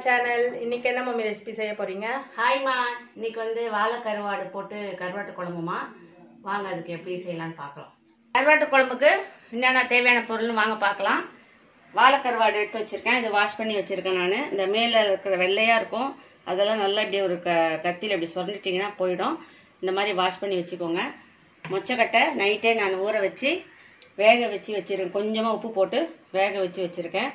channel இன்னைக்கு என்ன mummy recipe செய்ய போறீங்க ஹாய்மா இன்னைக்கு வந்து வாழை கருவாடு போட்டு கருவாட்டு குழம்புமா வாங்க அதுக்கு எப்படி செய்யலாம்னு பார்க்கலாம் கருவாட்டு குழம்புக்கு என்னென்ன தேவையான பொருள்னு வாங்க பார்க்கலாம் வாழை கருவாடு எடுத்து வச்சிருக்கேன் இது வாஷ் பண்ணி வச்சிருக்கேன் நான் இந்த மேலே இருக்கிற வெள்ளையா இருக்கும் அதெல்லாம் நல்லா இப்படி ஒரு க கத்தியில் இப்படி சுரண்டிட்டிங்கன்னா போயிடும் இந்த மாதிரி வாஷ் பண்ணி வச்சுக்கோங்க மொச்சக்கட்டை நைட்டே நான் ஊற வச்சு வேக வச்சு வச்சிருக்கேன் கொஞ்சமாக உப்பு போட்டு வேக வச்சு வச்சிருக்கேன்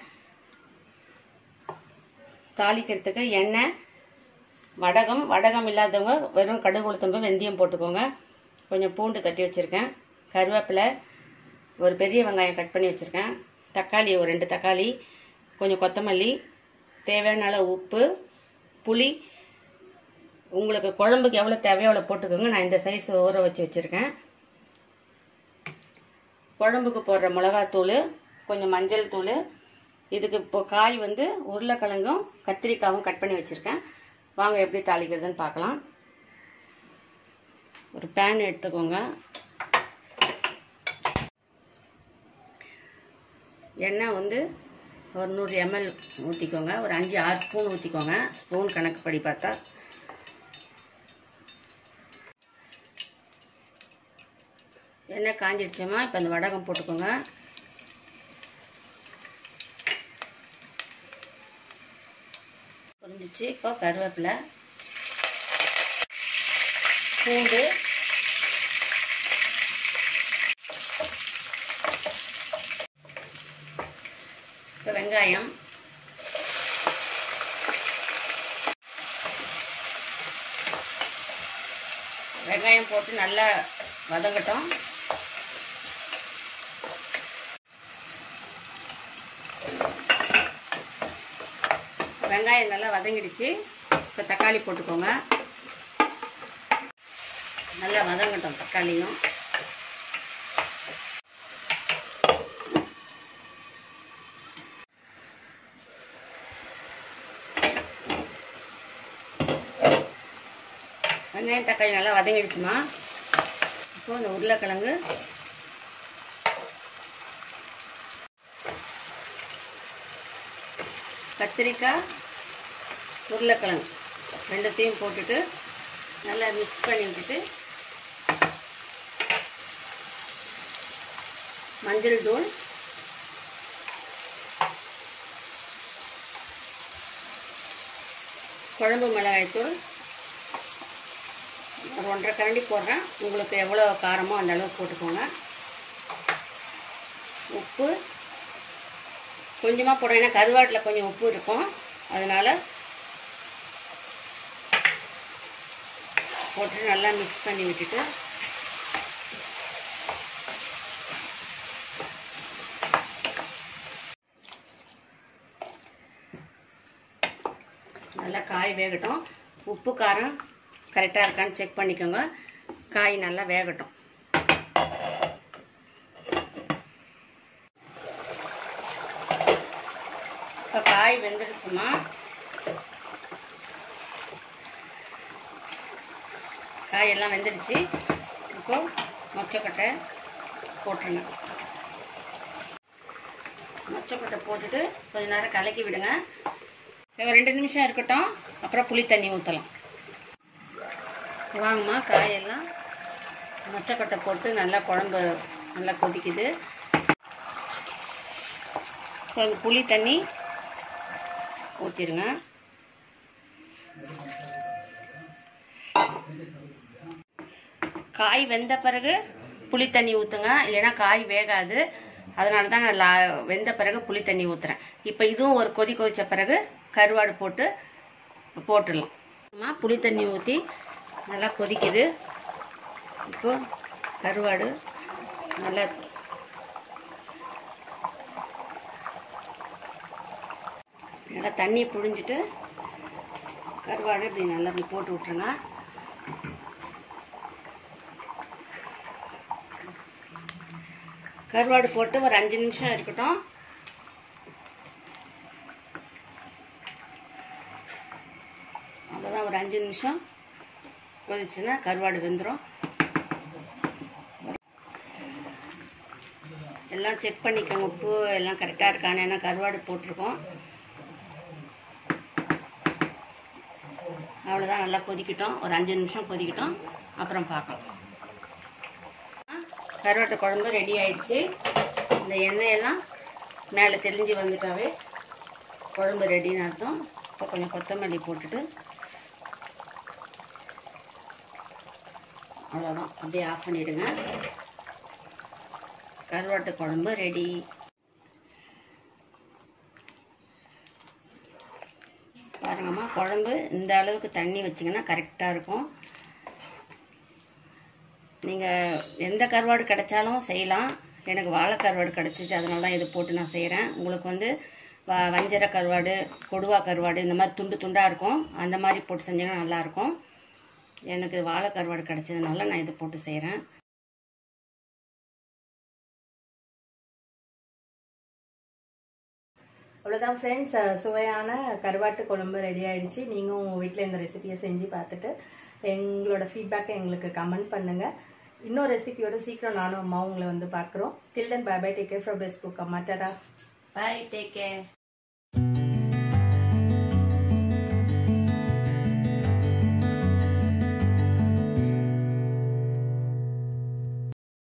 தாளிக்கிறதுக்கு எண்ணெய் வடகம் வடகம் இல்லாதவங்க வெறும் கடுகு உளுத்தம்பு வெந்தயம் போட்டுக்கோங்க கொஞ்சம் பூண்டு தட்டி வச்சுருக்கேன் கருவேப்பிலை ஒரு பெரிய வெங்காயம் கட் பண்ணி வச்சுருக்கேன் தக்காளி ஒரு ரெண்டு தக்காளி கொஞ்சம் கொத்தமல்லி தேவையான அளவு உப்பு புளி உங்களுக்கு குழம்புக்கு எவ்வளோ தேவையோ அவ்வளோ போட்டுக்கோங்க நான் இந்த சைஸ் ஊற வச்சு வச்சுருக்கேன் குழம்புக்கு போடுற மிளகாத்தூள் கொஞ்சம் மஞ்சள் தூள் இதுக்கு இப்போ காய் வந்து உருளைக்கிழங்கும் கத்திரிக்காவும் கட் பண்ணி வச்சுருக்கேன் வாங்க எப்படி தாளிக்கிறதுன்னு பார்க்கலாம் ஒரு பேன் எடுத்துக்கோங்க எண்ணெய் வந்து ஒரு நூறு எம்எல் ஊற்றிக்கோங்க ஒரு அஞ்சு ஆறு ஸ்பூன் ஊற்றிக்கோங்க ஸ்பூன் கணக்கு படி பார்த்தா எண்ணெய் காஞ்சிடுச்சோமா இப்போ அந்த வடகம் போட்டுக்கோங்க புரிஞ்சிச்சு இப்போ கருவேப்பிலை பூண்டு இப்போ வெங்காயம் வெங்காயம் போட்டு நல்லா வதங்கட்டும் வெங்காயம் நல்லா வதங்கிடுச்சு இப்போ தக்காளி போட்டுக்கோங்க நல்லா வதங்கட்டும் தக்காளியும் வெங்காயம் தக்காளி நல்லா வதங்கிடுச்சுமா இப்போ இந்த உருளைக்கிழங்கு கத்திரிக்காய் உருளைக்கிழங்கு ரெண்டுத்தையும் போட்டுட்டு நல்லா மிக்ஸ் பண்ணி விட்டுட்டு மஞ்சள் தூள் குழம்பு மிளகாய் தூள் ஒரு ஒன்றரை கரண்டி போடுறேன் உங்களுக்கு எவ்வளோ காரமோ அந்த அளவு போட்டுக்கோங்க உப்பு கொஞ்சமாக போடுறேன் ஏன்னா கருவாட்டில் கொஞ்சம் உப்பு இருக்கும் அதனால் போட்டு நல்லா மிக்ஸ் பண்ணி விட்டுட்டு நல்லா காய் வேகட்டும் உப்பு காரம் கரெக்டாக இருக்கான்னு செக் பண்ணிக்கோங்க காய் நல்லா வேகட்டும் இப்போ காய் வெந்துடுச்சுமா காய் எல்லாம் வெந்துடுச்சு இப்போ மொச்சக்கொட்டை போட்டுருங்க மொச்சக்கொட்டை போட்டுட்டு கொஞ்ச நேரம் கலக்கி விடுங்க ஒரு ரெண்டு நிமிஷம் இருக்கட்டும் அப்புறம் புளி தண்ணி ஊற்றலாம் வாங்கம்மா காயெல்லாம் மொச்சக்கொட்டை போட்டு நல்லா குழம்பு நல்லா கொதிக்குது கொஞ்சம் புளி தண்ணி ஊற்றிடுங்க காய் வெந்த பிறகு புளி தண்ணி ஊற்றுங்க இல்லைன்னா காய் வேகாது அதனால தான் நான் லா- வெந்த பிறகு புளி தண்ணி ஊற்றுறேன் இப்போ இதுவும் ஒரு கொதி கொதிச்ச பிறகு கருவாடு போட்டு போட்டுடலாம் அம்மா புளி தண்ணி ஊற்றி நல்லா கொதிக்குது இப்போ கருவாடு நல்லா நல்லா தண்ணியை புழிஞ்சிட்டு கருவாடு இப்படி நல்லா இப்படி போட்டு விட்ருங்க கருவாடு போட்டு ஒரு அஞ்சு நிமிஷம் இருக்கட்டும் அவ்வளோதான் ஒரு அஞ்சு நிமிஷம் கொதிச்சுன்னா கருவாடு வெந்துடும் எல்லாம் செக் பண்ணிக்கோங்க உப்பு எல்லாம் கரெக்டாக இருக்கான்னு ஏன்னா கருவாடு போட்டிருக்கோம் அவ்வளோதான் நல்லா கொதிக்கட்டும் ஒரு அஞ்சு நிமிஷம் கொதிக்கட்டும் அப்புறம் பார்க்கலாம் கருவாட்டு குழம்பு ரெடி ஆயிடுச்சு இந்த எண்ணெயெல்லாம் மேலே தெளிஞ்சு வந்துட்டாவே குழம்பு ரெடின்னு அர்த்தம் இப்போ கொஞ்சம் கொத்தமல்லி போட்டுட்டு அவ்வளோதான் அப்படியே ஆஃப் பண்ணிவிடுங்க கருவாட்டு குழம்பு ரெடி பாருங்கம்மா குழம்பு இந்த அளவுக்கு தண்ணி வச்சிங்கன்னா கரெக்டாக இருக்கும் நீங்கள் எந்த கருவாடு கிடைச்சாலும் செய்யலாம் எனக்கு வாழை கருவாடு கிடச்சிச்சு அதனால தான் இதை போட்டு நான் செய்கிறேன் உங்களுக்கு வந்து வ வஞ்சர கருவாடு கொடுவா கருவாடு இந்த மாதிரி துண்டு துண்டாக இருக்கும் அந்த மாதிரி போட்டு செஞ்சீங்கன்னா நல்லாயிருக்கும் எனக்கு வாழை கருவாடு கிடச்சதுனால நான் இதை போட்டு செய்கிறேன் அவ்வளோதான் ஃப்ரெண்ட்ஸ் சுவையான கருவாட்டு குழம்பு ரெடி ஆயிடுச்சு நீங்கள் உங்கள் வீட்டில் இந்த ரெசிபியை செஞ்சு பார்த்துட்டு எங்களோட ஃபீட்பேக்கை எங்களுக்கு கமெண்ட் பண்ணுங்கள் இன்னொரு ரெசிபியோட சீக்கிரம் நானும் அம்மாவும் உங்களை வந்து பார்க்குறோம் till then bye bye take care from best cook அம்மா டாடா பாய் டேக் கேர்